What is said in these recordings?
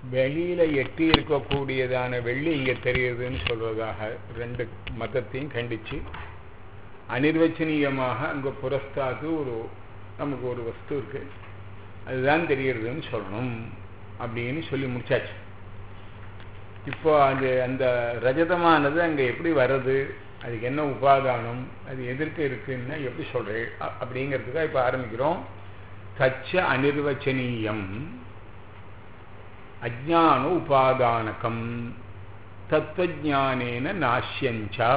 வெளியில எட்டி இருக்கக்கூடியதான வெள்ளி இங்க தெரியுதுன்னு சொல்வதாக ரெண்டு மதத்தையும் கண்டிச்சு அனிர்வச்சனீயமாக அங்க புரஸ்தாது ஒரு நமக்கு ஒரு வஸ்து இருக்கு அதுதான் தெரியுறதுன்னு சொல்லணும் அப்படின்னு சொல்லி முடிச்சாச்சு இப்போ அது அந்த ரஜதமானது அங்க எப்படி வருது அதுக்கு என்ன உபாதானம் அது எதிர்க்க இருக்குன்னா எப்படி சொல்றேன் அப்படிங்கிறதுக்காக இப்போ ஆரம்பிக்கிறோம் தச்ச அனிர்வச்சனீயம் அஜான உபாதானகம் தத்துவஜானேன நாஷ்யஞ்சா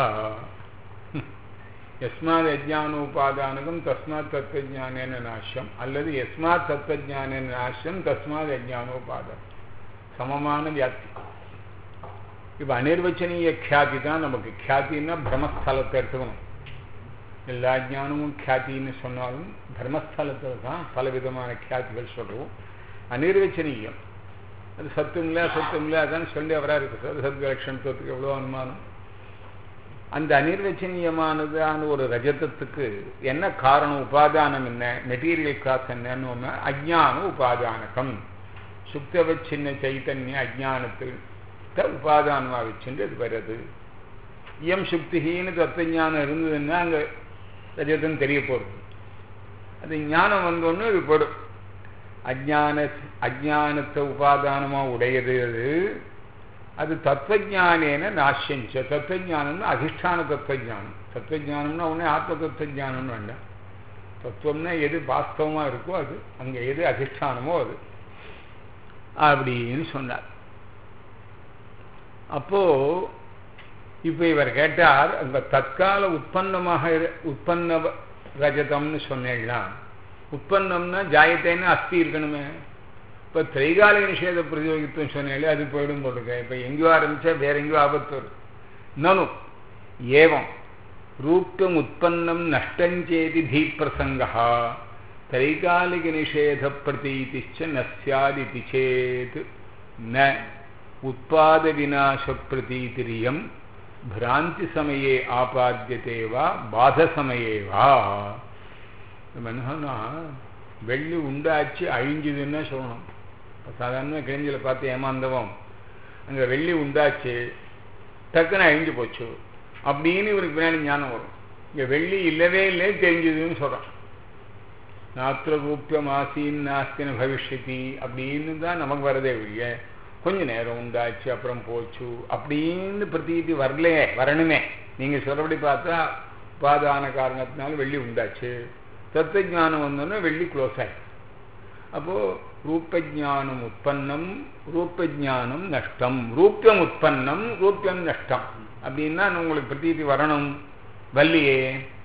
எஸ்மாத் அஜானோபாதானகம் தஸ்மாத் தத்துவஜானேன நாஷ்யம் அல்லது எஸ்மாத் தத்துவஜானேன நாஷ்யம் தஸ்மாத் அஜானோபாதானம் சமமான வியாப்தி இப்போ அனிர்வச்சனீய கியாதி தான் நமக்கு கியாத்தின்னா பிரம்மஸ்தலத்தை எடுத்துக்கணும் எல்லா ஞானமும் கியாத்தின்னு சொன்னாலும் தர்மஸ்தலத்தில் தான் பல விதமான கியாத்திகள் சொல்லுவோம் அனிர்வச்சனீயம் அது சத்தும் இல்லை சத்தும் இல்லை அதான் சொல்லி அவராக இருக்கு சத்வ லட்சணத்துவத்துக்கு எவ்வளோ அனுமானம் அந்த அனிர்வச்சனீயமானதான ஒரு ரஜதத்துக்கு என்ன காரணம் உபாதானம் என்ன மெட்டீரியல் காசு என்னன்னு அஜான உபாதானகம் சுப்தவச்சின்ன சைத்தன்ய அஜானத்தில் உபாதானமாக வச்சுட்டு அது வருது இயம் சுக்திகின்னு தத்துவஞானம் இருந்ததுன்னா அங்கே ரஜதம் தெரிய போகிறது அது ஞானம் வந்தோன்னு இது படும் அஜான அஜானத்தை உபாதானமாக உடையது அது அது தத்துவஜானேன நாசியஞ்ச தத்துவஜானம்னா அதிஷ்டான தத்துவஜானம் தத்துவஜானம்னா ஒன்றே ஆத்ம தத்துவஜானம்னு வேண்டாம் தத்துவம்னா எது வாஸ்தவமாக இருக்கோ அது அங்கே எது அதிஷ்டானமோ அது அப்படின்னு சொன்னார் அப்போ இப்போ இவர் கேட்டார் அந்த தற்கால உற்பத்தமாக உற்பத்த ரஜதம்னு சொன்னேன்னா உற்பத்தம்னா ஜாயத்தைன்னு அஸ்தி இருக்கணுமே இப்போ திரைகாலிக நிஷேத பிரதியோகித்துவம் சொன்னாலே அது போயிடும் போட்டுருக்க இப்போ எங்கேயோ ஆரம்பிச்சா வேற எங்கேயோ ஆபத்து வரும் நனு ஏவம் ரூப்டம் உற்பத்தம் நஷ்டஞ்சேதி தீப்பிரசங்கா தைகாலிக நிஷேத பிரதீதிச்ச நஸ்யாதிதி சேத் ந உற்பாத விநாச பிரதீதிரியம் பிராந்தி சமயே ஆபாத்தியதே வா பாத சமயே வா என்னன்னா வெள்ளி உண்டாச்சு அழிஞ்சுதுன்னு சொல்லணும் சாதாரண கிழிஞ்சில் பார்த்து ஏமாந்தவம் அங்கே வெள்ளி உண்டாச்சு டக்குன்னு அழிஞ்சு போச்சு அப்படின்னு இவருக்கு பின்னாடி ஞானம் வரும் இங்கே வெள்ளி இல்லவே இல்லை தெரிஞ்சதுன்னு சொல்கிறான் நாத்திர ரூபியம் ஆசீன் நாஸ்தின பவிஷ்யத்தி அப்படின்னு தான் நமக்கு வரதே இல்லையே கொஞ்ச நேரம் உண்டாச்சு அப்புறம் போச்சு அப்படின்னு பிரதீதி வரலையே வரணுமே நீங்கள் சொல்றபடி பார்த்தா உபாதான காரணத்தினால வெள்ளி உண்டாச்சு தத்துவஜானம் வந்தோன்னா வெள்ளி க்ளோஸ் ஆயிடுச்சு அப்போ ரூபஜானம் உற்பத்தம் ரூபஜானம் நஷ்டம் ரூபியம் உற்பத்தம் ரூபியம் நஷ்டம் அப்படின்னா உங்களுக்கு பிரதீதி வரணும் வள்ளியே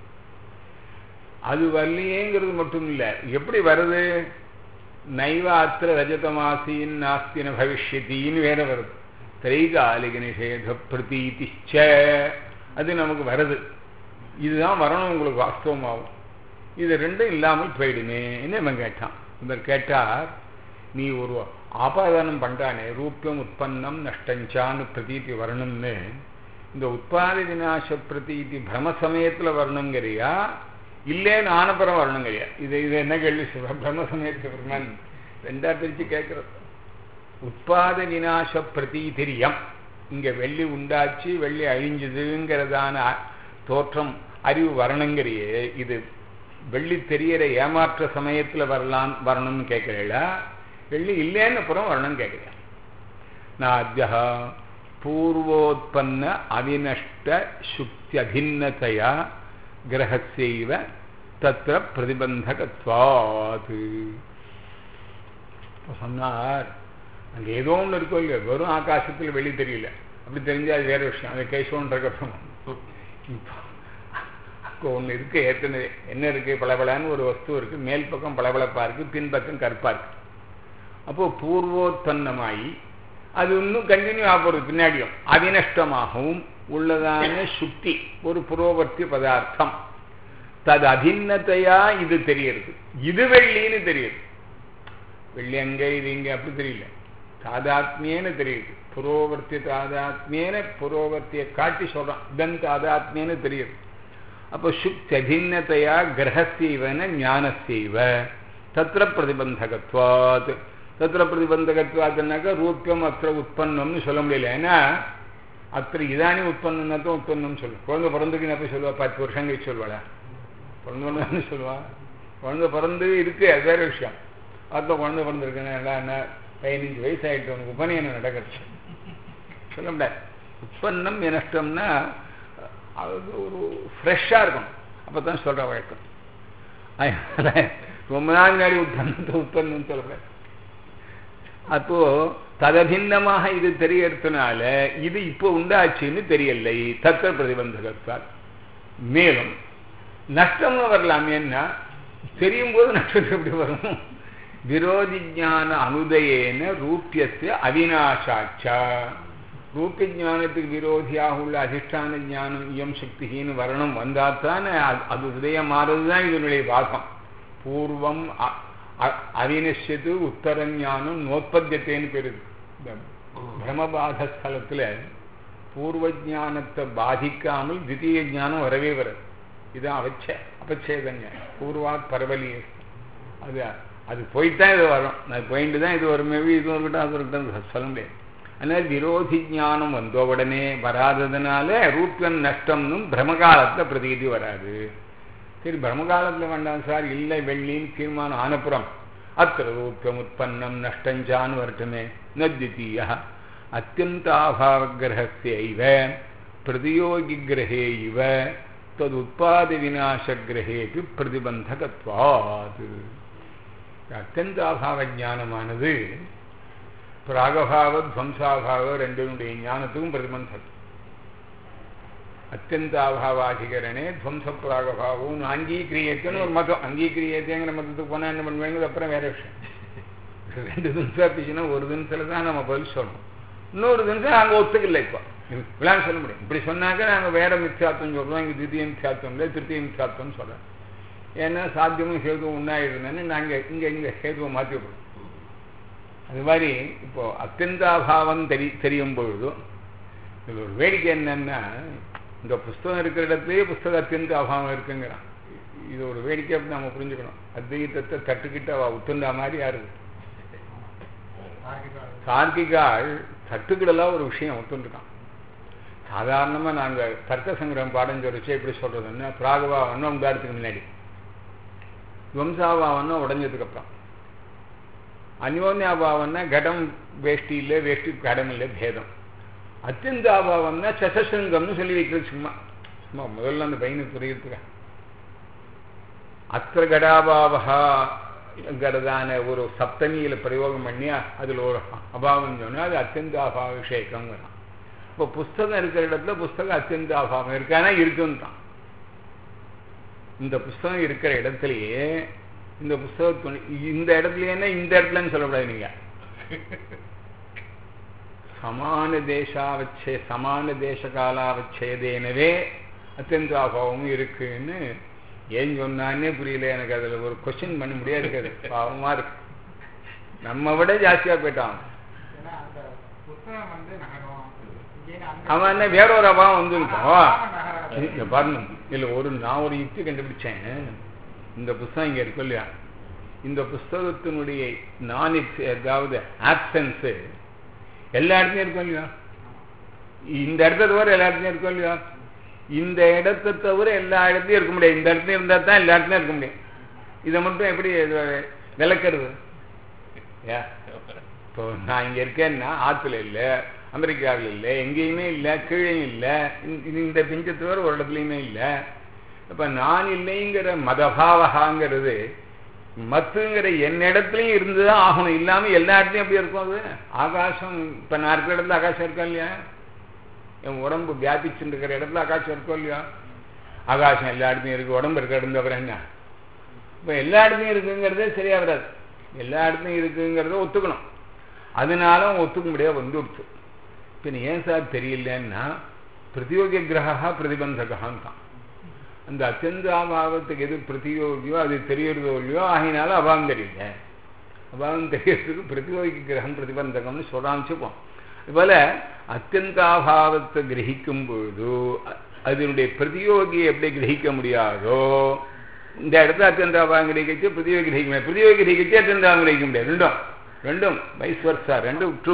அது வள்ளியேங்கிறது மட்டும் இல்லை எப்படி வருது நைவ அத்திர ரஜதமாசின் நாஸ்தின பவிஷ்யத்தின்னு வேற வருது திரைகாலிக நிஷேத பிரதீதிச்ச அது நமக்கு வருது இதுதான் வரணும் உங்களுக்கு வாஸ்தவமாகும் இது ரெண்டும் இல்லாமல் போயிடுமே என்ன கேட்டான் இவர் கேட்டார் நீ ஒரு ஆபாதானம் பண்றானே ரூபியம் உற்பத்தம் நஷ்டஞ்சான்னு பிரதீதி வரணும்னு இந்த உற்பாத விநாச பிரதீதி பிரம சமயத்தில் வரணுங்கிறியா இல்லேன்னு ஆனப்புறம் வரணுங்கிறியா இது இது என்ன கேள்வி பிரம்ம சமயத்துக்கு பிரம்மன் ரெண்டா பிரிச்சு கேட்கறது உற்பாத விநாச பிரதீதிரியம் இங்க வெள்ளி உண்டாச்சு வெள்ளி அழிஞ்சுதுங்கிறதான தோற்றம் அறிவு வரணுங்கிறியே இது வெள்ளி தெரியற ஏமாற்ற சமயத்துல வரலாம் வரணும்னு கேட்கிறீங்களா வெள்ளி இல்லைன்னு அப்புறம் வரணும்னு கேட்கிறேன் நாத்யா பூர்வோத்பன்ன அவினஷ்ட சுக்தியபின்னதையா கிரகசைவ தத்திர பிரதிபந்தகத்வாது சொன்னார் அங்கே ஏதோ ஒன்று இருக்கோ இல்லையோ வெறும் ஆகாசத்தில் வெளி தெரியல அப்படி தெரிஞ்சா அது வேற விஷயம் அது கேசவன் இருக்கட்டும் இப்போ ஒன்று இருக்கு ஏற்கனவே என்ன இருக்கு பளபளன்னு ஒரு வஸ்து இருக்கு மேல் பக்கம் பளபளப்பா இருக்கு பின்பக்கம் கருப்பா இருக்கு அப்போ பூர்வோத்பன்னமாயி அது இன்னும் கண்டினியூ ஆகிறது பின்னாடியும் அவினஷ்டமாகவும் உள்ளதான சுக்தி ஒரு புரோவர்த்தி பதார்த்தம் தது அபிநத்தையா இது தெரியறது இது வெள்ளின்னு தெரியுது வெள்ளி அங்க இது இங்க அப்படி தெரியல தாதாத்மியன்னு தெரியுது புரோவர்த்தி தாதாத்மியன புரோவர்த்தியை காட்டி சொல்றான் இதன் தாதாத்மியன்னு தெரியுது அப்போ சுக்தியபின்னத்தையா கிரகசைவன ஞானசைவ தத்திர பிரதிபந்தகத்வாத் தத்திர பிரதிபந்தகத்துவாத்துனாக்கா ரூபியம் அத்திர உற்பத்தம்னு சொல்ல முடியல ஏன்னா அத்திர இதானே உற்பத்தம்னா தான் உற்பத்தம்னு சொல்லும் குழந்தை பிறந்துக்கு எப்போ சொல்லுவா பத்து வருஷம் கழிச்சு சொல்லுவாளா பிறந்தோன்னு சொல்லுவா குழந்தை பிறந்து இருக்கு அது வேற விஷயம் அர்த்தம் குழந்தை பிறந்திருக்குன்னா என்ன பதினஞ்சு வயசு ஆகிட்டு உனக்கு உபநயனம் நடக்கிறது சொல்ல முடியாது உற்பத்தம் நஷ்டம்னா அது ஒரு ஃப்ரெஷ்ஷாக இருக்கும் அப்போ தான் சொல்கிற வழக்கம் ரொம்ப நாள் முன்னாடி உற்பத்தத்தை உற்பத்தம் சொல்கிறேன் அப்போ ததபின்னமாக இது தெரியறதுனால இது இப்போ உண்டாச்சுன்னு தெரியலை தத்த பிரதிபந்தகத்தால் மேலும் நஷ்டம்னு வரலாமேன்னா தெரியும் போது நஷ்டம் எப்படி வரும் விரோதி ஜான அனுதயேன ரூபியத்து அவிநாசாச்சா ரூபிய ஜானத்துக்கு விரோதியாக உள்ள அதிஷ்டான ஜானம் இயம் சக்தின்னு வரணும் வந்தாத்தானே அது உதயமாறது தான் இதனுடைய வாசம் பூர்வம் அவினஷத்து உத்தர ஞானம் நோத்பத்தியத்தேன்னு பேரு பிரமபாத ஸ்தலத்தில் பூர்வ ஜானத்தை பாதிக்காமல் தித்தீய ஜானம் வரவே வராது இதுதான் அவச்ச அபச்சேதங்க பூர்வாத் பரவலி அது அது போயிட்டு இது வரும் அது போயிட்டு தான் இது வருமே இது இருக்கட்டும் அது இருக்கட்டும் சொல்ல முடியாது அதனால் விரோதி ஞானம் வந்த உடனே வராததுனால ரூபியம் நஷ்டம்னும் பிரமகாலத்தில் பிரதீதி வராது சரி பிரம்மகாலத்தில் வேண்டாம் சார் இல்லை வெள்ளின்னு தீர்மானம் ஆனப்புறம் அத்திர ரூபியம் உற்பத்தம் நஷ்டஞ்சான்னு வரட்டுமே நத்விதீய அத்தியந்தாபாவகிரகஸ்யைவ பிரதியோகிகிரகே இவ ததுத்பாத விநாசகிரகேபி பிரதிபந்தகத்வாது அத்தியந்தாபாவ ஞானமானது பிராகபாவ துவம்சாபாவ ரெண்டினுடைய ஞானத்துக்கும் பிரதிபந்தகம் அத்தியந்தாபாவாதிகரணே துவம்சப்பிராகபாவும் அங்கீகிரியத்துன்னு ஒரு மதம் அங்கீகிரியத்தைங்கிற மதத்துக்கு போனால் என்ன பண்ணுவாங்க அப்புறம் வேற விஷயம் ரெண்டு தினசம் பேசினா ஒரு தினத்தில் தான் நம்ம பதில் சொல்லணும் இன்னொரு தினசம் அங்கே ஒத்துக்கல இப்போ விழான்னு சொல்ல முடியும் இப்படி சொன்னாக்க நாங்கள் வேற மித்யாத்தம் சொல்கிறோம் இங்கே தித்திய மித்யாத்தம் இல்லை திருத்திய மித்யாத்தம்னு சொல்கிறோம் ஏன்னா சாத்தியமும் சேதுவும் ஒன்றாயிருந்தேன்னு நாங்கள் இங்கே இங்கே சேதுவை மாற்றி விடுறோம் அது மாதிரி இப்போ அத்தியந்தாபாவம் தெரி தெரியும் பொழுதும் இதில் ஒரு வேடிக்கை என்னன்னா இந்த புஸ்தகம் இருக்கிற இடத்துலயே புஸ்தக அத்தியந்த அபாவம் இருக்குங்கிறான் இது ஒரு வேடிக்கை அப்படி நம்ம புரிஞ்சுக்கணும் அத்வைத்தத்தை தட்டுக்கிட்ட அவ உத்துண்டா மாதிரி யாரு தார்க்கிகாள் தட்டுக்கிடலாம் ஒரு விஷயம் ஒத்துருக்கான் சாதாரணமாக நாங்கள் தர்க்க சங்கிரகம் பாடம் சொல்லிச்சு எப்படி சொல்றதுன்னா பிராகபாவன்னா உண்டாரத்துக்கு முன்னாடி துவம்சாபாவன்னா உடஞ்சதுக்கு அப்புறம் அந்யோன்யாபாவம்னா கடம் வேஷ்டி இல்லை வேஷ்டி கடம் இல்லை பேதம் அத்தியந்தாபாவம்னா சசசங்கம்னு சொல்லி வைக்கிறது சும்மா சும்மா முதல்ல அந்த பையனுக்கு புரியுறதுக்கா அத்திர கடாபாவகாங்கிறதான ஒரு சப்தமியில பிரயோகம் பண்ணி அதில் ஒரு அபாவம் சொன்னால் அது அத்தியந்த அபாவ விஷயக்கங்கிறான் இப்போ புஸ்தகம் இருக்கிற இடத்துல புஸ்தகம் அத்தியந்த அபாவம் இருக்கானா இருக்குன்றான் இந்த புஸ்தகம் இருக்கிற இடத்துலயே இந்த புஸ்தகத்து இந்த இடத்துலயே இந்த இடத்துலன்னு சொல்லக்கூடாது நீங்க சமான தேசாவச்சே சமான தேச காலாவச்சேதேனவே அத்தியந்தாபாவமும் இருக்குன்னு ஏன் சொன்னான்னே புரியல எனக்கு அதில் ஒரு கொஸ்டின் பண்ண முடியாது இருக்காது பாவமா இருக்கு நம்ம விட ஜாஸ்தியா போயிட்டான் அவன் என்ன வேற ஒரு அபாவம் வந்துருக்கோம் பாருங்க இல்ல ஒரு நான் ஒரு யுக்தி கண்டுபிடிச்சேன் இந்த புஸ்தகம் இங்க இருக்கும் இல்லையா இந்த புஸ்தகத்தினுடைய நான் அதாவது ஆப்சன்ஸ் எல்லா இடத்துலையும் இருக்கும் இல்லையா இந்த இடத்த தவிர எல்லா இடத்துலையும் இருக்கும் இல்லையா இந்த இடத்தை தவிர எல்லா இடத்துலையும் இருக்க முடியாது இந்த இடத்துல இருந்தா தான் எல்லா இடத்துலையும் இருக்க முடியும் இதை மட்டும் எப்படி விளக்குறது இப்போ நான் இங்க இருக்கேன்னா ஆத்துல இல்லை அமெரிக்காவில் இல்லை எங்கேயுமே இல்லை கீழேயும் இல்லை இந்த பிஞ்சை தவிர ஒரு இடத்துலையுமே இல்லை இப்ப நான் இல்லைங்கிற மதபாவகாங்கிறது மத்துங்கிற என் இடத்துலையும் இருந்துதான் ஆகணும் இல்லாம எல்லா இடத்துலையும் எப்படி இருக்கும் அது ஆகாசம் இப்ப நான் இருக்கிற இடத்துல ஆகாசம் இருக்கா இல்லையா என் உடம்பு வியாபிச்சுட்டு இருக்கிற இடத்துல ஆகாசம் இருக்கோ இல்லையா ஆகாசம் எல்லா இடத்துலையும் இருக்கு உடம்பு இருக்கிற இடம் அப்புறம் என்ன இப்ப எல்லா இடத்துலையும் இருக்குங்கிறதே சரியா வராது எல்லா இடத்துலையும் இருக்குங்கிறத ஒத்துக்கணும் அதனால ஒத்துக்க முடியாது வந்துடுச்சு இப்போ ஏன் சார் தெரியலன்னா பிரதியோகி கிரகா பிரதிபந்தகான் தான் அந்த அத்தியந்தாபாவத்துக்கு எது பிரதியோகியோ அது தெரியறதோ இல்லையோ ஆகினால அபாவம் தெரியல அபாவம் தெரியறதுக்கு பிரதியோகி கிரகம் பிரதிபந்தகம்னு சொல்லாமிச்சுப்போம் இதுபோல அத்தியந்தாபாவத்தை கிரகிக்கும் பொழுது அதனுடைய பிரதியோகியை எப்படி கிரகிக்க முடியாதோ இந்த இடத்துல அத்தியந்தாபாவம் கிடைக்கச்சு பிரதியோகி கிரகிக்க முடியாது பிரதியோகி கிரகிச்சு அத்தியந்தாபாவம் கிரகிக்க முடியாது ரெண்டும் ரெண்டும் வைஸ் வர்சா ரெண்டும் ட்ரூ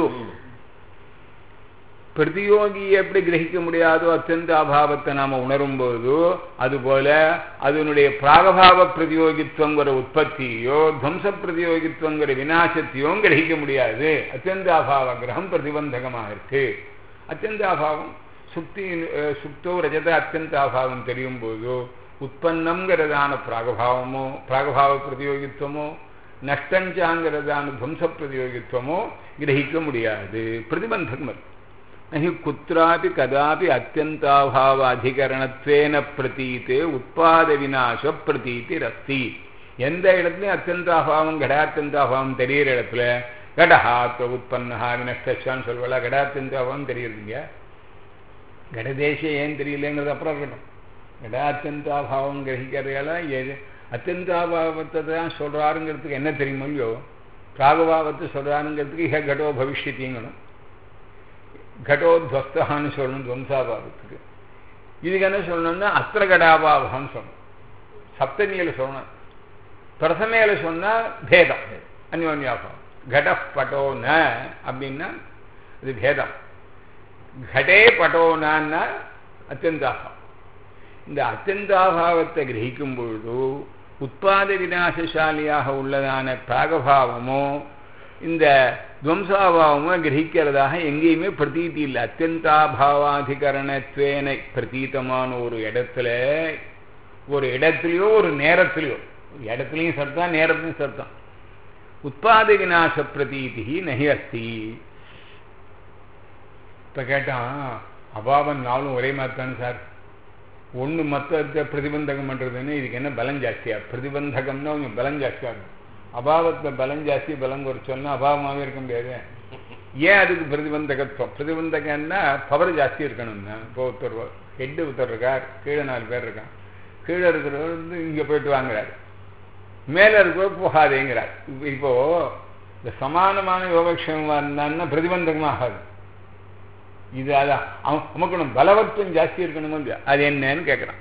பிரதியோகியை எப்படி கிரகிக்க முடியாதோ அத்தியந்த அபாவத்தை நாம உணரும் போது அதுபோல அதனுடைய பிராகபாவ பிரதியோகித்துவங்கிற உற்பத்தியோ துவம்ச பிரதியோகித்துவங்கிற விநாசத்தையும் கிரகிக்க முடியாது அத்தியந்த அபாவ கிரகம் பிரதிபந்தகமாக இருக்கு அத்தியந்த அபாவம் சுக்தி சுக்தோ ரஜத அத்தியந்த அபாவம் தெரியும் போது உற்பத்தம்ங்கிறதான பிராகபாவமோ பிராகபாவ பிரதியோகித்துவமோ நஷ்டஞ்சாங்கிறதான துவம்ச பிரதியோகித்துவமோ கிரகிக்க முடியாது பிரதிபந்தகம் இருக்கு நகி குत्रापि கதாபி அத்தியந்தாபாவ அதிகரணத்வேன பிரதீத்தே உற்பாத விநாச பிரதீதிரஸ்தி எந்த இடத்துலையும் அத்தியந்தாபாவம் கடாத்தியந்தாபாவம் தெரிகிற இடத்துல கடஹாத்த உற்பன்னா வினஷ்டான்னு சொல்வல கடாத்தியந்தாபாவம் தெரியுதுங்க கடதேசம் ஏன் தெரியலங்கிறது அப்புறம் இருக்கட்டும் கடாத்தியந்தாபாவம் கிரகிக்கிறதால எது அத்தியந்தாபாவத்தை தான் சொல்கிறாருங்கிறதுக்கு என்ன தெரியுமோ இல்லையோ பிராகபாவத்தை சொல்கிறாருங்கிறதுக்கு இக கடோ பவிஷ்யத்திங்கணும் கடோத்வஸ்தான்னு சொல்லணும் துவம்சாபாவத்துக்கு இதுக்கு என்ன சொல்லணும்னா அத்திர கடாபாவம் சொல்லணும் சப்தமியில் சொல்லணும் பிரசமையில் சொன்னால் பேதம் அந்யோன்யாபாவம் கட பட்டோ ந அப்படின்னா இது பேதம் கடே பட்டோனான்னா அத்தியந்தாபாவம் இந்த அத்தியந்தாபாவத்தை கிரகிக்கும் பொழுது உற்பாத விநாசசாலியாக உள்ளதான பிராகபாவமோ இந்த துவம்சாபாவமோ கிரகிக்கிறதாக எங்கேயுமே பிரதீதி இல்லை அத்தியந்தாபாவாதிகரணத்வேன பிரதீதமான ஒரு இடத்துல ஒரு இடத்துலையோ ஒரு நேரத்திலையோ ஒரு இடத்துலையும் சர்த்தான் நேரத்துலையும் சர்த்தான் உற்பாத விநாச பிரதீதி நகி அஸ்தி இப்போ கேட்டான் அபாவம் நாளும் ஒரே மாதிரி தானே சார் ஒன்று மற்ற பிரதிபந்தகம் பண்ணுறதுன்னு இதுக்கு என்ன பலம் ஜாஸ்தியா பிரதிபந்தகம்னா கொஞ்சம் பலம் ஜாஸ்தியாக இருக்கும் அபாவத்தில் பலம் ஜாஸ்தி பலம் குறைச்சோம்னா அபாவமாகவே இருக்க முடியாது ஏன் அதுக்கு பிரதிபந்தகத்துவம் பிரதிபந்தகம்னா பவர் ஜாஸ்தி இருக்கணும்னா இப்போ ஒருத்தர் ஹெட்டு ஒருத்தர் இருக்கார் கீழே நாலு பேர் இருக்கான் கீழே இருக்கிறவர் வந்து இங்கே போயிட்டு வாங்குறாரு மேலே இருக்கிறவர் போகாதேங்கிறார் இப்போ இந்த சமானமான யோகக்ஷேமமாக இருந்தான்னா பிரதிபந்தகமாக ஆகாது இது அதான் அமக்கணும் பலவத்துவம் ஜாஸ்தி இருக்கணுமோ இல்லையா அது என்னன்னு கேட்குறான்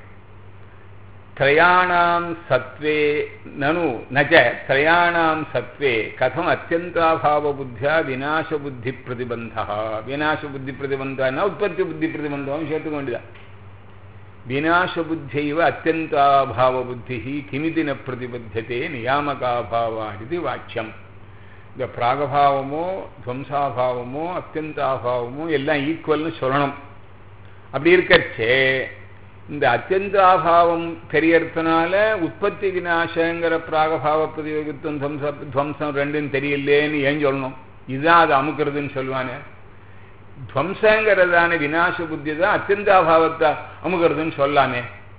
त्रयाणां सत्त्वे ननु न च त्रयाणां सत्त्वे कथम् अत्यन्ताभावबुद्ध्या विनाशबुद्धिप्रतिबन्धः विनाशबुद्धिप्रतिबन्धः न उत्पत्तिबुद्धिप्रतिबन्धः சேர்த்துக்க வேண்டியதான் விநாசபுத்தியைவ அத்தியந்தாபாவபுத்தி கிமிதி ந பிரதிபத்தியதே நியாமகாபாவா இது வாக்கியம் இந்த பிராகபாவமோ துவம்சாபாவமோ அத்தியந்தாபாவமோ எல்லாம் ஈக்குவல்னு சொல்லணும் அப்படி இருக்கச்சே இந்த அத்தியந்தாபாவம் தெரியறதுனால உற்பத்தி விநாசங்கிற பிராகபாவ பிரதியோகித்துவம் துவம்ச துவம்சம் ரெண்டும் தெரியலேன்னு ஏன் சொல்லணும் இதுதான் அதை அமுக்கிறதுன்னு சொல்லுவானே துவம்சங்கிறதான விநாச புத்தி தான் அத்தியந்தாபாவத்தை அமுகிறதுன்னு சொல்லாமே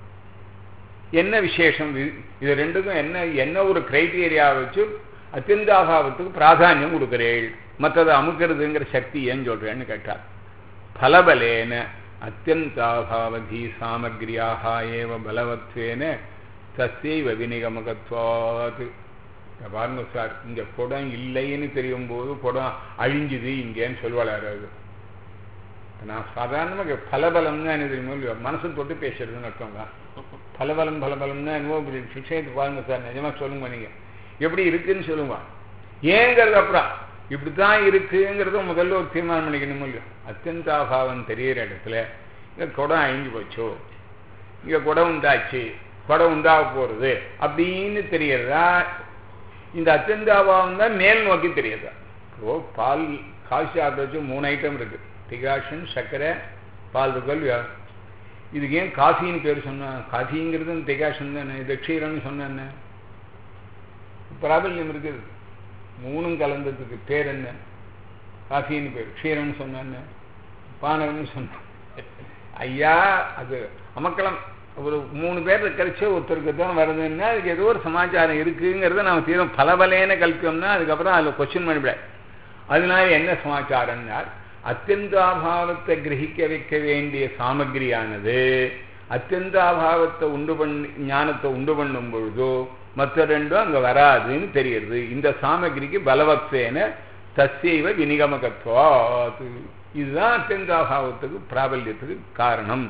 என்ன விசேஷம் இது ரெண்டுக்கும் என்ன என்ன ஒரு கிரைட்டீரியா வச்சு அத்தியந்தாபாவத்துக்கு பிராதானியம் கொடுக்குறேள் மற்றதை அமுக்கிறதுங்கிற சக்தி ஏன் சொல்றேன்னு கேட்டார் பலபலேன அத்தியந்தாபாவதி சாமக்ரியாக ஏவ பலவத்வேன தசைவ விநிகமகத்வாது பாருங்க சார் இந்த குடம் இல்லைன்னு தெரியும் போது குடம் அழிஞ்சுது இங்கேன்னு சொல்வாள் யாராவது நான் சாதாரணமாக பலபலம்னா என்ன தெரியுமோ இல்லையோ மனசு தொட்டு பேசுறதுன்னு அர்த்தம் தான் பலபலம் பலபலம்னா என்னவோ விஷயத்தை பாருங்க சார் நிஜமா சொல்லுங்க நீங்க எப்படி இருக்குன்னு சொல்லுங்க ஏங்கிறது அப்புறம் இப்படித்தான் இருக்குங்கிறத முதல்ல ஒரு தீர்மானம் பண்ணிக்கணும் இல்லையோ அத்தியந்தாபாவம் தெரிகிற இடத்துல இங்கே குடம் அழிஞ்சு போச்சோ இங்கே குடம் உண்டாச்சு குடம் உண்டாக போகிறது அப்படின்னு தெரியறதா இந்த அத்தியந்தாபாவம் தான் மேல் நோக்கி தெரியுதா இப்போ பால் காய்ச்சி ஆப்பிச்சு மூணு ஐட்டம் இருக்கு டிகாஷன் சர்க்கரை பால் இருக்கல் இதுக்கு ஏன் காஃபின்னு பேர் சொன்னா காஃபிங்கிறது டிகாஷன் தானே இது க்ஷீரம்னு சொன்ன பிராபல்யம் இருக்குது மூணும் கலந்ததுக்கு பேர் என்ன காஃபின்னு பேர் க்ஷீரம்னு சொன்ன பானகம்னு சொன்ன ஐயா அது அமக்களம் ஒரு மூணு பேர் இருக்கிறச்சே ஒருத்தருக்கு தான் வருதுன்னா அதுக்கு ஏதோ ஒரு சமாச்சாரம் இருக்குங்கிறத நம்ம தீரும் பலபலேன கல்பியோம்னா அதுக்கப்புறம் அதில் கொஸ்டின் பண்ணிவிட அதனால என்ன சமாச்சாரம்னார் அத்தியந்தாபாவத்தை கிரகிக்க வைக்க வேண்டிய சாமகிரியானது அத்தியந்தாபாவத்தை உண்டு பண்ணி ஞானத்தை உண்டு பண்ணும் பொழுதோ மற்ற ரெண்டும் அங்கே வராதுன்னு தெரியுது இந்த சாமகிரிக்கு பலவத்வேன தசைவ விநிகமகத்வாது இதுதான் அத்தியந்தாபாவத்துக்கு பிராபல்யத்துக்கு காரணம்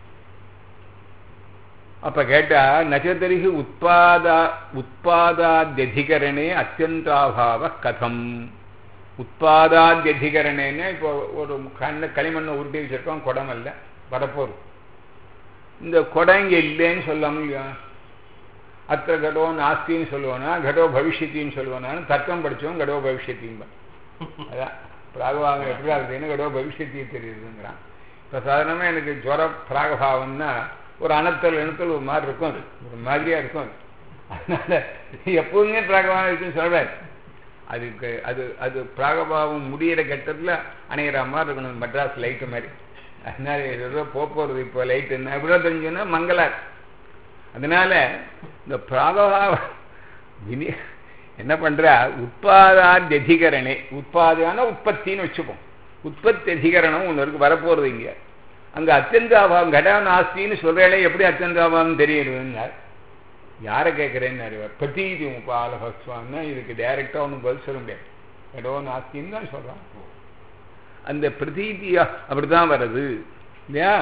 அப்ப கேட்டா நச்சதரிகி உத்பாதா உத்பாதாத்தியதிகரணே அத்தியந்தாபாவ கதம் உற்பாதாத்தியதிகரணேன்னு இப்போ ஒரு கண்ணு களிமண்ணை உருட்டி வச்சிருக்கோம் குடம் அல்ல வரப்போகுது இந்த குடம் இங்கே இல்லைன்னு சொல்லாமல் இல்லையா அத்த கடோ நாஸ்தின்னு சொல்லுவானா கடோ பவிஷ்யத்தின்னு சொல்லுவானான்னு தர்க்கம் படித்தவன் கடோ பவிஷ்யத்தின்பா அதான் பிராகபாவம் எப்படி ஆகுதுன்னு கடோ பவிஷ்யத்தியை தெரியுதுங்கிறான் இப்போ சாதாரணமாக எனக்கு ஜுவர பிராகபாவம்னா ஒரு அணத்தல் இணத்தல் ஒரு மாதிரி இருக்கும் அது ஒரு மாதிரியாக இருக்கும் அது அதனால எப்போதுமே பிராகபாவம் இருக்குன்னு சொல்கிறார் அதுக்கு அது அது பிராகபாவம் முடியிற கட்டத்தில் அணையிற மாதிரி இருக்கணும் மெட்ராஸ் லைட்டு மாதிரி அதனால ஏதோ போகிறது இப்போ லைட்டு என்ன எப்படியோ தெரிஞ்சுன்னா மங்களார் அதனால இந்த பிராகபாவ வினி என்ன பண்றா உற்பாதாத்தியதிகரணே உற்பாதான உற்பத்தின்னு வச்சுப்போம் உற்பத்தி அதிகரணம் ஒன்று இருக்கு வரப்போறது இங்க அங்க அத்தியந்தாபாவம் கடா நாஸ்தின்னு சொல்றேனே எப்படி அத்தியந்தாபாவம் தெரியுதுன்னா யாரை கேட்குறேன்னு அறிவார் பிரதீதி உபால பஸ்வான்னா இதுக்கு டைரக்டா ஒன்றும் பதில் சொல்ல முடியாது கடோ நாஸ்தின்னு தான் சொல்றான் அந்த பிரதீதியா அப்படிதான் வருது இல்லையா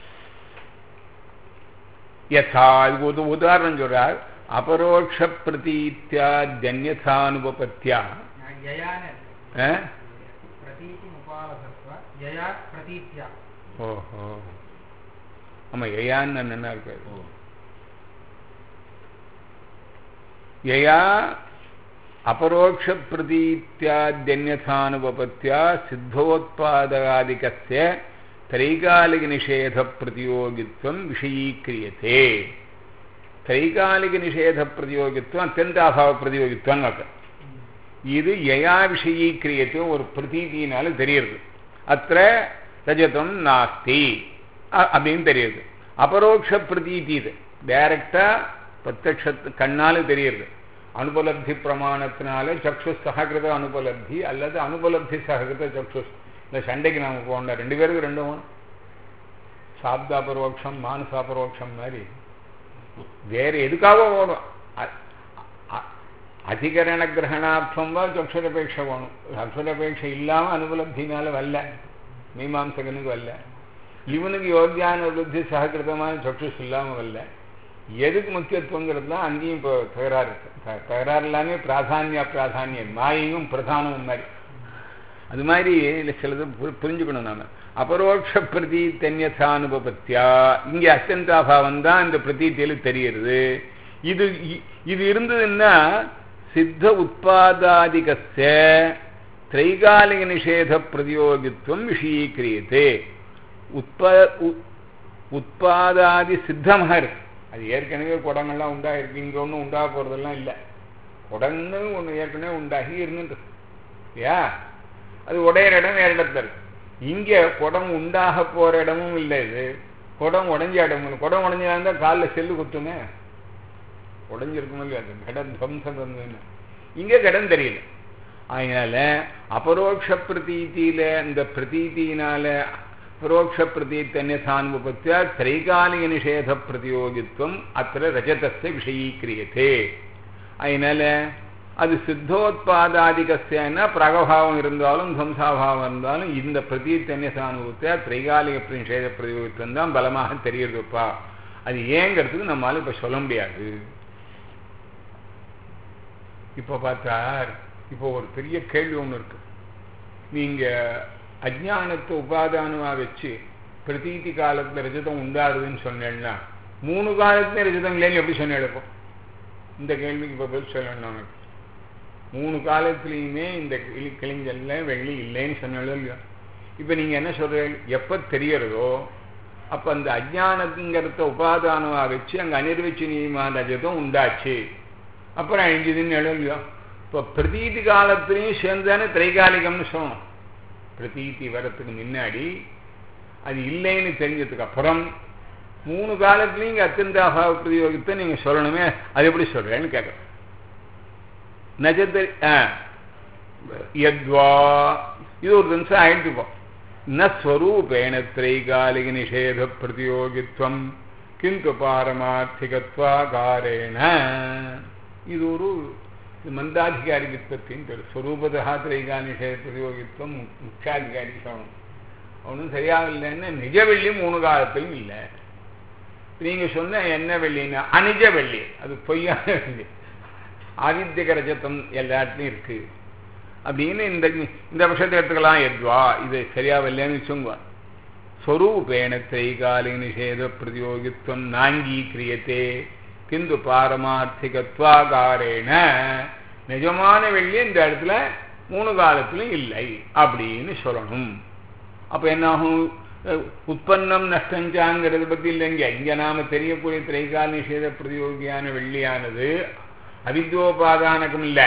யதா இது ஒரு உதாரணம் சொல்றார் அபரோக்ஷ பிரதீத்தியா ஜன்யதானுபத்தியா யயான்னு இருக்கு. ஆ? பிரதீதி உபாலசத்வ யயா பிரதீத்யா ஓஹோ ஆமா யயான்னு என்ன இருக்கு யயா அபரோக்ஷ பிரதீத்தியாத்யன்யதானுபத்தியா சித்தோத்பாதகாதிகஸ்ய தைகாலிக நிஷேத பிரதியோகித்வம் விஷயீக்கிரியத்தே தைகாலிக நிஷேத பிரதியோகித்வம் அத்தியந்தாபாவ பிரதியோகித்வம் அர்த்தம் இது யயா விஷயீக்கிரியத்துவம் ஒரு பிரதீதியினால தெரியுது அத்த ரஜதம் நாஸ்தி அ- அப்படின்னு தெரியுது அபரோக்ஷ பிரதீதி இது டைரக்டா பிரத்யக்ஷத்து கண்ணால தெரியுது அனுபலப்தி பிரமாணத்தினால சக்ஷு சககிருத அனுபலப்தி அல்லது அனுபலப்தி சககிருத சக்ஷு இந்த சண்டைக்கு நாம போகணும் ரெண்டு பேருக்கு ரெண்டும் வேணும் சாப்தாபரோக்ஷம் மானசாபரோக்ஷம் மாதிரி வேற எதுக்காக ஓடும் அ- அ- அதிகரண கிரகணார்த்தம் வா சக்ஷுரபேட்ச வேணும் சக்ஷுரபேட்ச இல்லாம அனுபலப்தினால வரல மீமாம்சகனுக்கு வரல இவனுக்கு யோகியான புத்தி சககிருதமான சக்ஷுஸ் இல்லாம வரல எதுக்கு முக்கியத்துவங்கிறது தான் அங்கேயும் இப்போ தகராறு இருக்கு த- தகராறு எல்லாமே பிராதானிய பிராதானியம் மாயையும் பிரதானமும் மாதிரி அது மாதிரி இல்லை சிலது பு- புரிஞ்சுக்கணும் நாம அபரோக்ஷ பிரதி தன்யதானுபத்தியா இங்க அத்தியந்தாபாவம் தான் இந்த பிரதீத்தியில தெரியுது இது இ- இது இருந்ததுன்னா சித்த உற்பாதாதிகஸ்ய திரைகாலிக நிஷேத பிரதியோகித்துவம் விஷயீக்கிரியத்தே உற்ப உ- உற்பாதாதி சித்தமாக இருக்கு அது ஏற்கனவே குடங்கள்லாம் உண்டாயிருக்கு இங்க ஒன்றும் உண்டாக போறதெல்லாம் இல்லை குடம்னு ஒன்று ஏற்கனவே உண்டாகி இருந்துட்டு இருக்கு. இல்லையா அது உடையிற இடம் வேற இடத்துல இருக்கு இங்க குடம் உண்டாக போற இடமும் இல்லை இது குடம் உடைஞ்ச இடமும் இல்லை குடம் உடைஞ்சா இருந்தா காலில் செல்லு குத்துமே உடைஞ்சிருக்கும் இல்லையா அது கடன் துவம்சம் வந்ததுன்னு இங்க கடன் தெரியல அதனால அபரோக்ஷ பிரதீதியில இந்த பிரதீதியினால பரோட்ச பிரதீத்தன்யசானுபத்தியா திரைகாலிக நிஷேத பிரதியோகித்துவம் அத்த ரஜதஸ்ய விஷயீக்கிரியத்தே அதனால அது சித்தோத்பாதாதிகஸ்யன்னா பிரகபாவம் இருந்தாலும் துவம்சாபாவம் இருந்தாலும் இந்த பிரதீத்தன்யசானுபத்தியா திரைகாலிக நிஷேத பிரதியோகித்துவம் தான் பலமாக தெரியுதுப்பா அது ஏங்கிறதுக்கு நம்மளால இப்ப சொல்ல முடியாது இப்போ பார்த்தார் இப்போ ஒரு பெரிய கேள்வி ஒன்று இருக்கு நீங்க அஜ்ஞானத்தை உபாதானமா வச்சு பிரதீதி காலத்துல ரஜதம் உண்டாருதுன்னு சொன்னேன்னா மூணு காலத்துல ரஜதம் இல்லைன்னு எப்படி சொன்னேன் இப்போ இந்த கேள்விக்கு இப்போ பதில் சொல்லணும் நமக்கு மூணு காலத்துலேயுமே இந்த கிளி கிளிஞ்சல்ல வெள்ளி இல்லைன்னு சொன்னாலும் இல்லையா இப்போ நீங்க என்ன சொல்றீங்க எப்போ தெரியறதோ அப்போ அந்த அஜ்ஞானத்துங்கிறத உபாதானமா வச்சு அங்க அனிர்வச்சனீயமான ரஜதம் உண்டாச்சு அப்புறம் அழிஞ்சதுன்னு எழுதியோ இப்போ பிரதீதி காலத்திலையும் சேர்ந்தானே திரைகாலிகம்னு சொல்லணும் பிரதீதி வரத்துக்கு முன்னாடி அது இல்லைன்னு தெரிஞ்சதுக்கு அப்புறம் மூணு காலத்துலையும் இங்கே அத்தியந்தாபாவ பிரதியோகித்தை நீங்கள் சொல்லணுமே அது எப்படி சொல்கிறேன்னு கேட்குறேன் நஜத்தரி ஆ யத்வா இது ஒரு நிமிஷம் ஆயிட்டுப்போம் ந ஸ்வரூபேண திரைகாலிக நிஷேத பிரதியோகித்வம் கிந்து பாரமார்த்திகத்வாகாரேண இது ஒரு இது மந்தாதிகாரி விற்பத்தின்னு பேர் ஸ்வரூபதா திரைகா நிஷேத பிரதியோகித்வம் முக்கியாதிகாரி சொல்லணும் ஒன்றும் சரியாக இல்லைன்னா நிஜ வெள்ளி மூணு காலத்திலும் இல்லை நீங்க சொன்ன என்ன வெள்ளின்னா அனிஜ வெள்ளி அது பொய்யான வெள்ளி ஆதித்யக ரஜத்தம் எல்லாத்துலையும் இருக்கு அப்படின்னு இந்த இந்த பட்சத்தை எடுத்துக்கலாம் எத்வா இது சரியா இல்லைன்னு வச்சுங்க ஸ்வரூபேண திரைகாலி நிஷேத பிரதியோகித்துவம் நாங்கீக்கிரியத்தே கிந்து பாரமார்த்திகத்வாகாரேன நிஜமான வெள்ளி இந்த இடத்துல மூணு காலத்திலும் இல்லை அப்படின்னு சொல்லணும் அப்ப என்னாகும் அஹ், உற்பன்னம் நஷ்டஞ்சாங்கிறத பத்தி இல்லைங்க இங்க நாம தெரியக்கூடிய திரைகால நிஷேத பிரதியோகியான வெள்ளியானது அவித்யோபாதானகம் இல்லை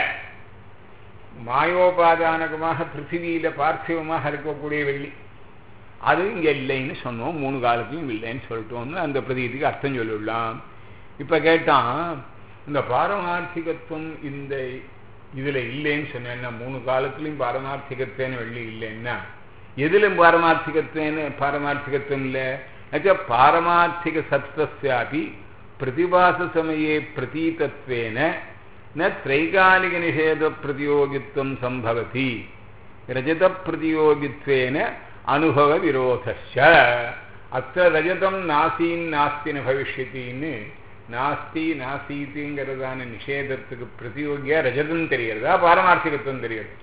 மாயோபாதானகமாக பிருத்திவியில பார்த்திவமாக இருக்கக்கூடிய வெள்ளி அது இங்க இல்லைன்னு சொன்னோம் மூணு காலத்திலும் இல்லைன்னு சொல்லிட்டோம்னு அந்த பிரதீதிக்கு அர்த்தம் சொல்லிடலாம் இப்ப கேட்டான் இந்த பாரமார்த்திகத்துவம் இந்த இதுல இல்லைன்னு சொன்னேன்னா மூணு காலத்திலையும் பாரமார்த்திகத்தேன்னு வெள்ளி இல்லைன்னா எதிலும் பாரமார்த்திகத்தேன்னு பாரமார்த்திகத்துவம் இல்லை ஆச்சா பாரமார்த்திக சத்வஸ்யாபி பிரதிபாச சமயே பிரதீதத்வேன ந திரைகாலிக நிஷேத பிரதியோகித்துவம் சம்பவதி ரஜத பிரதியோகித்வேன அனுபவ விரோதஸ்ய அத்த ரஜதம் நாசீன் நாஸ்தின பவிஷ்யத்தின்னு நாஸ்தி நாசீத்துங்கிறதான நிஷேதத்துக்கு பிரதியோகியா ரஜதம் தெரியறதா பாரமார்த்திகத்துவம் தெரியுது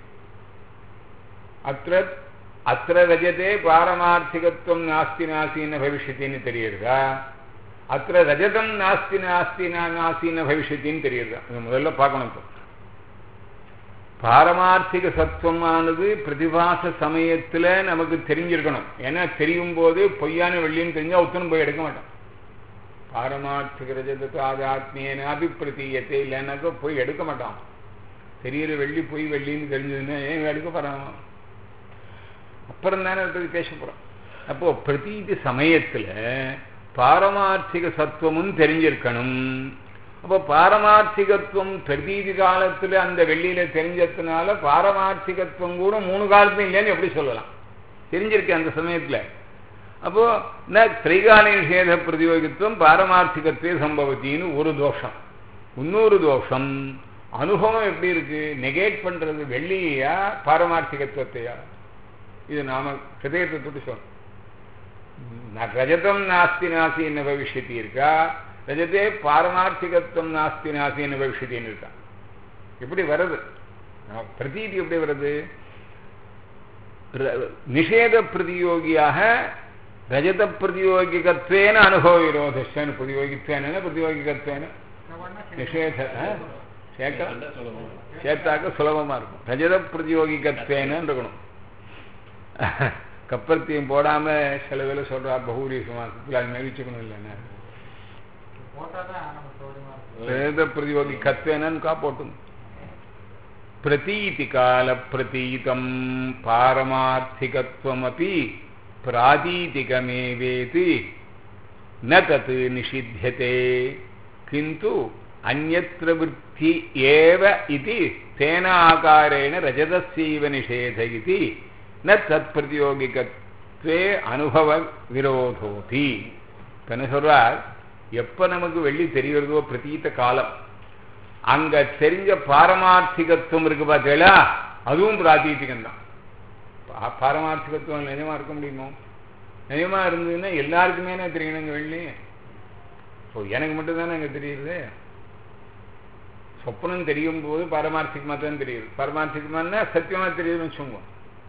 அத்த அத்த ரஜதே பாரமார்த்திகத்துவம் நாஸ்தி நாசீன பவிஷ்யத்தின்னு தெரியுறதா அத்த ரஜதம் நாஸ்தி நாஸ்தி நாசீன பவிஷ்யத்தின்னு தெரியுறதா இதை முதல்ல பார்க்கணும் இப்போ பாரமார்த்திக சத்துவமானது பிரதிபாச சமயத்துல நமக்கு தெரிஞ்சிருக்கணும் ஏன்னா தெரியும் போது பொய்யான வெள்ளின்னு தெரிஞ்சா ஒத்தனும் போய் எடுக்க மாட்டான் பாரமார்த்திக ரஜதத்து ஆத்மியன அபிப்பிரதீயத்தை இல்லைன்னாக்கா போய் எடுக்க மாட்டான் தெரியிற வெள்ளி பொய் வெள்ளின்னு தெரிஞ்சதுன்னா ஏன் எடுக்க போறான் அப்புறம் தானே அதை பத்தி பேச போறோம் அப்போ பிரதீதி சமயத்துல பாரமார்த்திக சத்துவமும் தெரிஞ்சிருக்கணும் அப்போ பாரமார்த்திகத்துவம் பிரதீதி காலத்துல அந்த வெள்ளியில தெரிஞ்சதுனால பாரமார்த்திகத்துவம் கூட மூணு காலத்துலையும் இல்லைன்னு எப்படி சொல்லலாம் தெரிஞ்சிருக்கேன் அந்த சமயத்துல அப்போ ந திரைகால நிஷேத பிரதியோகித்துவம் பாரமார்த்திகத்தே சம்பவத்தின்னு ஒரு தோஷம் இன்னொரு தோஷம் அனுபவம் எப்படி இருக்கு நெகேட் பண்றது வெள்ளியா பாரமார்த்திகத்துவத்தையா இது நாம ஹிருதயத்தை தொட்டு சொல்லணும் ந- ரஜதம் நாஸ்தி நாசி என்ன பவிஷ்யத்தி இருக்கா ரஜதே பாரமார்த்திகத்துவம் நாஸ்தி நாசி என்ன பவிஷ்யத்தின்னு இருக்கா எப்படி வருது ஆ, பிரதீதி எப்படி வருது ர- நிஷேத பிரதியோகியாக ரஜத பிரதியோகிகத்வேன அனுபவ விரோதஸ்வன பிரதியோகித்வேன பிரதியோகிகத்வேன நிஷேத ஆ? சேர்க்க சேர்த்தாக்க சுலபமா இருக்கும் ரஜத பிரதியோகிகத்வேன இருக்கணும் கப்பர்த்தியம் போடாம சில வேலை சொல்றா பகூரி சமாசத்துல அது மாதிரி வச்சுக்கணும் இல்லைன்னா போட்டாதான் நம்ம சௌரியமா இருக்கும் ரஜத பிரதியோகி கத்வேனன்னு கா போட்டும் பிரதீதி கால பிரதீதம் பாரமார்த்திகத்வமபி பிராதீதிகமேவேதி ந தத் நிஷித்தியதே கிந்து அந்யத்ர விற்பி ஏவ இது தேன ஆகாரேண ரஜதஸ்யைவ நிஷேத இது ந தத் பிரதியோகிகத்வே அனுபவ விரோதோதி இப்ப என்ன சொல்றார் எப்ப நமக்கு வெள்ளி தெரிகிறதோ பிரதீத்த காலம் அங்க தெரிஞ்ச பாரமார்த்திகத்துவம் இருக்கு பார்த்தீங்களா அதுவும் பிராதீதிகம் தான் பா- பாரமார்த்திகத்துவம் நிஜமா இருக்க முடியுமோ நிஜமா இருந்ததுன்னா எல்லாருக்குமே என்ன தெரியணுங்க வெள்ளி ஸோ எனக்கு மட்டும் தானே அங்கே தெரியுது சொப்பனம் தெரியும் போது பாரமார்த்திகமா தான் தெரியுது பாரமார்த்திகமானா சத்தியமா தெரியுதுன்னு வச்சுக்கோங்க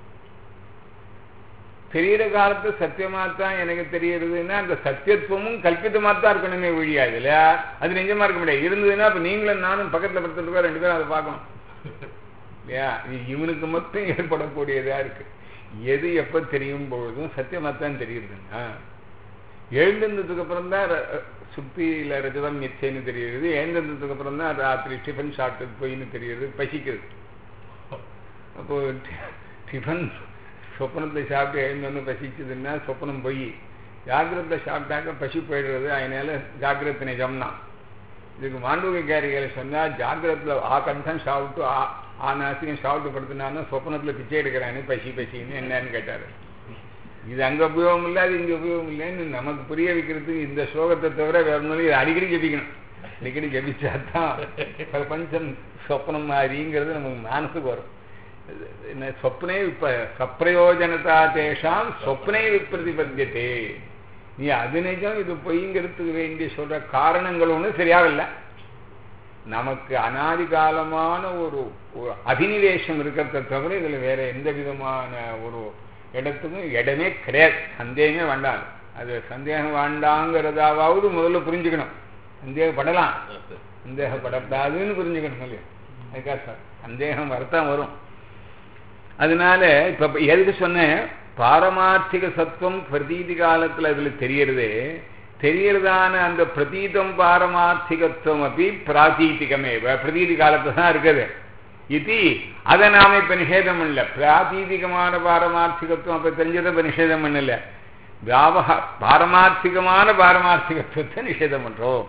தெரியிற காலத்து சத்தியமா தான் எனக்கு தெரியுதுன்னா அந்த சத்தியத்துவமும் கல்பித்தமா தான் இருக்கணுமே ஒழியா இதுல அது நிஜமா இருக்க முடியாது இருந்ததுன்னா அப்ப நீங்களும் நானும் பக்கத்துல படுத்துட்டு இருக்கோம் ரெண்டு பேரும் அதை பார்க்கணும் இல்லையா இது இவனுக்கு மட்டும் ஏற்படக்கூடியதா இருக்கு எது எப்ப தெரியும் பொழுதும் சத்தியமா தான் தெரியுதுன்னா எழுந்திருந்ததுக்கு அப்புறம் தான் ர- சுத்தியில ரஜதம் மிச்சைன்னு தெரியுது எழுந்திருந்ததுக்கு அப்புறம் தான் ராத்திரி டிஃபன் சாப்பிட்டு போயின்னு தெரியுது பசிக்குது அப்போ டி- டிஃபன் சொப்பனத்தை சாப்பிட்டு எழுந்தோன்னு பசிச்சதுன்னா சொப்பனம் போய் ஜாகிரத்தை சாப்பிட்டாக்க பசி போயிடுறது அதனால ஜாகிரத்தை நிஜம்னா இதுக்கு மாண்டூக கேரிகளை சொன்னா ஜாகிரத்துல ஆ கண்டம் சாப்பிட்டு ஆ ஆ நாசியம் சாப்பிட்டு படுத்துனாலும் சொப்பனத்துல பிச்சை எடுக்கிறானே பசி பசின்னு என்னன்னு கேட்டாரு இது அங்க உபயோகம் இல்லை அது இங்க உபயோகம் இல்லைன்னு நமக்கு புரிய வைக்கிறதுக்கு இந்த ஸ்லோகத்தை தவிர வேற ஒன்றும் இது அடிக்கடி ஜெபிக்கணும் அடிக்கடி ஜெபிச்சாதான் பிரபஞ்சம் சொப்பனம் மாதிரிங்கிறது நமக்கு மனசுக்கு வரும் என்ன சொப்னே விப்ப சப்பிரயோஜனதா தேஷாம் சொப்னே விப்பிரதிபத்தியதே நீ அது நிஜம் இது பொய்ங்கிறதுக்கு வேண்டி சொல்ற காரணங்கள் ஒன்றும் சரியாகல நமக்கு அனாதி காலமான ஒரு ஒரு அபினிவேசம் இருக்கிறத தவிர இதுல வேற எந்த விதமான ஒரு இடத்துக்கும் இடமே கிடையாது சந்தேகமே வேண்டாம் அது சந்தேகம் வேண்டாங்கிறதாவது முதல்ல புரிஞ்சுக்கணும் சந்தேகப்படலாம் சந்தேகப்படக்கூடாதுன்னு புரிஞ்சுக்கணும் இல்லையா அதுக்காக சார் சந்தேகம் வரத்தான் வரும் அதனால இப்ப எதுக்கு சொன்னேன் பாரமார்த்திக சத்துவம் பிரதீதி காலத்துல அதுல தெரியறதே தெரியறதான அந்த பிரதீதம் பாரமார்த்திகத்துவம் அப்படி பிராதீதிகமே பிரதீதி காலத்துல தான் இருக்குது இது அதை நாம இப்ப நிஷேதம் பண்ணல பிராதீதிகமான பாரமார்த்திகத்துவம் அப்ப தெரிஞ்சதை இப்ப நிஷேதம் பண்ணல வியாபகா பாரமார்த்திகமான பாரமார்த்திகத்துவத்தை நிஷேதம் பண்றோம்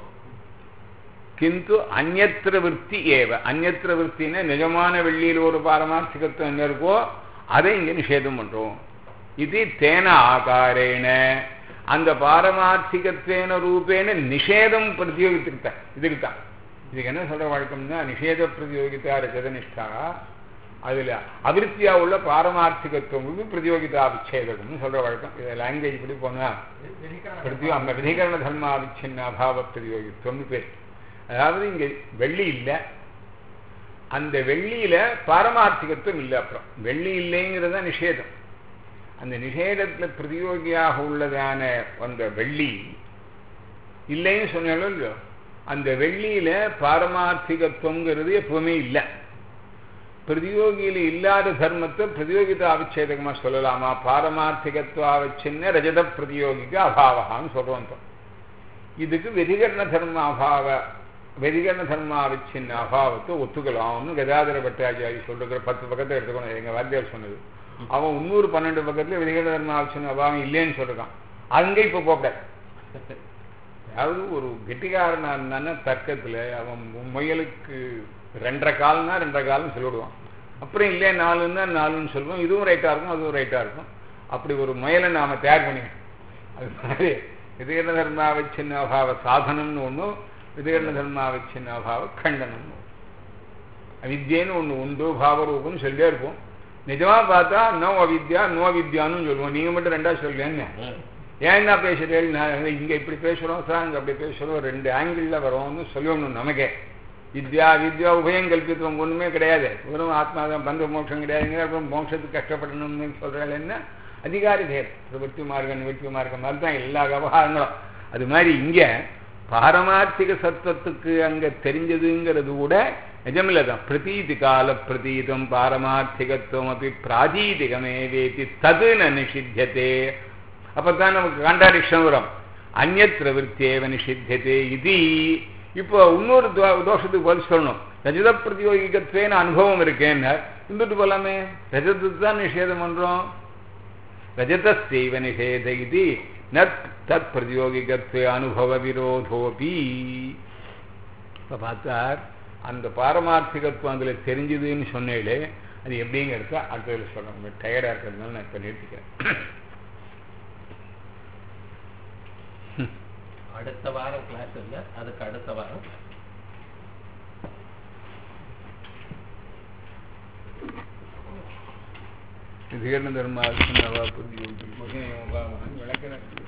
கிந்து அந்நத்திர விற்பி ஏவ அந்நத்திர விற்பின்னா நிஜமான வெள்ளியில் ஒரு பாரமார்த்திகத்துவம் என்ன இருக்கோ அதை இங்க நிஷேதம் பண்றோம் இது தேன ஆகாரேன அந்த பாரமார்த்திகத்வேன ரூபேன நிஷேதம் பிரதியோகித்திருக்க இதுக்கு தான் இதுக்கு என்ன சொல்ற வழக்கம்னா நிஷேத பிரதியோகிதா இருக்கிறது நிஷ்டா அதுல அவிருத்தியா உள்ள பாரமார்த்திகத்துவம் பிரதியோகிதா விச்சேதகம்னு சொல்ற வழக்கம் இதை லாங்குவேஜ் இப்படி போனா பிரதியோ அந்த விதிகரண தர்ம அவிச்சின்ன அபாவ பிரதியோகித்துவம்னு பேர் அதாவது இங்க வெள்ளி இல்லை அந்த வெள்ளியில பாரமார்த்திகத்துவம் இல்லை அப்புறம் வெள்ளி இல்லைங்கிறது நிஷேதம் அந்த நிஷேதத்துல பிரதியோகியாக உள்ளதான அந்த வெள்ளி இல்லைன்னு சொன்னாலும் இல்லையோ அந்த வெள்ளியில பாரமார்த்திகத்துவங்கிறது எப்பவுமே இல்லை பிரதியோகியில இல்லாத தர்மத்தை பிரதியோகிதா அவிச்சேதகமா சொல்லலாமா பாரமார்த்திகத்துவ அவச்சின்ன ரஜத பிரதியோகிக அபாவகான்னு சொல்றோம் இதுக்கு வெதிகரண தர்ம அபாவ வெதிகரண தர்ம அவிச்சின்ன அபாவத்தை ஒத்துக்கலாம்னு கதாதர பட்டாச்சாரி சொல்ற பத்து பக்கத்தை எடுத்துக்கணும் எங்க வாத்தியார் சொன்னது அவன் முன்னூறு பன்னெண்டு பக்கத்துல வெதிகரண தர்ம அவிச்சின்ன அபாவம் இல்லைன்னு சொல்றான் அங்க இப்ப போகக்கூடாது அதாவது ஒரு கெட்டிக்காரனா இருந்தான தர்க்கத்துல அவன் முயலுக்கு ரெண்டரை கால்னா ரெண்டரை கால்னு சொல்லிவிடுவான் அப்புறம் இல்லையே நாலுன்னா நாலுன்னு சொல்லுவோம் இதுவும் ரைட்டா இருக்கும் அதுவும் ரைட்டா இருக்கும் அப்படி ஒரு முயலை நாம தயார் பண்ணிக்கணும் அது மாதிரி விதிகரண தர்மாவச்சின்ன அபாவ சாதனம்னு ஒன்றும் விதிகரண தர்மாவச்சின்ன அபாவ கண்டனம்னு அவித்யன்னு ஒன்று உண்டு பாவரூபம்னு சொல்லிட்டே இருப்போம் நிஜமா பார்த்தா நோ அவித்யா நோ அவித்யான்னு சொல்லுவோம் நீங்க மட்டும் ரெண்டா சொல்லுங்க ஏன் என்ன பேசுறேன் நான் இங்க இப்படி பேசுறோம் சார் அங்க அப்படி பேசுறோம் ரெண்டு ஆங்கிள் வரோம்னு சொல்லணும் நமக்கே வித்யா வித்யா உபயம் கல்பித்துவம் ஒண்ணுமே கிடையாது வெறும் ஆத்மாதான் பந்த மோட்சம் கிடையாதுங்க அப்புறம் மோட்சத்துக்கு கஷ்டப்படணும்னு சொல்றாள் என்ன அதிகாரி பேர் பிரபத்தி மார்க்கம் நிவர்த்தி மார்க்கம் மாதிரி தான் எல்லா விவகாரங்களும் அது மாதிரி இங்க பாரமார்த்திக சத்துவத்துக்கு அங்க தெரிஞ்சதுங்கிறது கூட நிஜமில்ல தான் பிரதீதி கால பிரதீதம் பாரமார்த்திகத்துவம் அப்படி பிராதீதிகமே வேதி தது ந நிஷித்தியதே அப்பதான் நமக்கு கான்ட்ராடிக்ஷன் வரும் அந்நத்திர விற்த்தேவ நிஷித்தியதே இது இப்போ இன்னொரு தோஷத்துக்கு பதில் சொல்லணும் ரஜத பிரதியோகிகத்வேன அனுபவம் இருக்கேன்னு இருந்துட்டு போலாமே ரஜத்துக்கு தான் நிஷேதம் பண்றோம் ரஜதஸ்தெய்வ நிஷேத இது நத் தத் பிரதியோகிகத்வே அனுபவ விரோதோபி இப்போ பார்த்தார் அந்த பாரமார்த்திகத்துவம் அதில் தெரிஞ்சுதுன்னு சொன்னேலே அது எப்படிங்கிறத அடுத்ததில் சொல்லணும் டயர்டாக இருக்கிறதுனால நான் இப்போ நிறுத்திக்கிறேன் அடுத்த வாரம் கிளாஸ் இல்ல அதுக்கு அடுத்த வாரம் விதீர்ண தர்மா புரிஞ்சு விளக்கிறேன்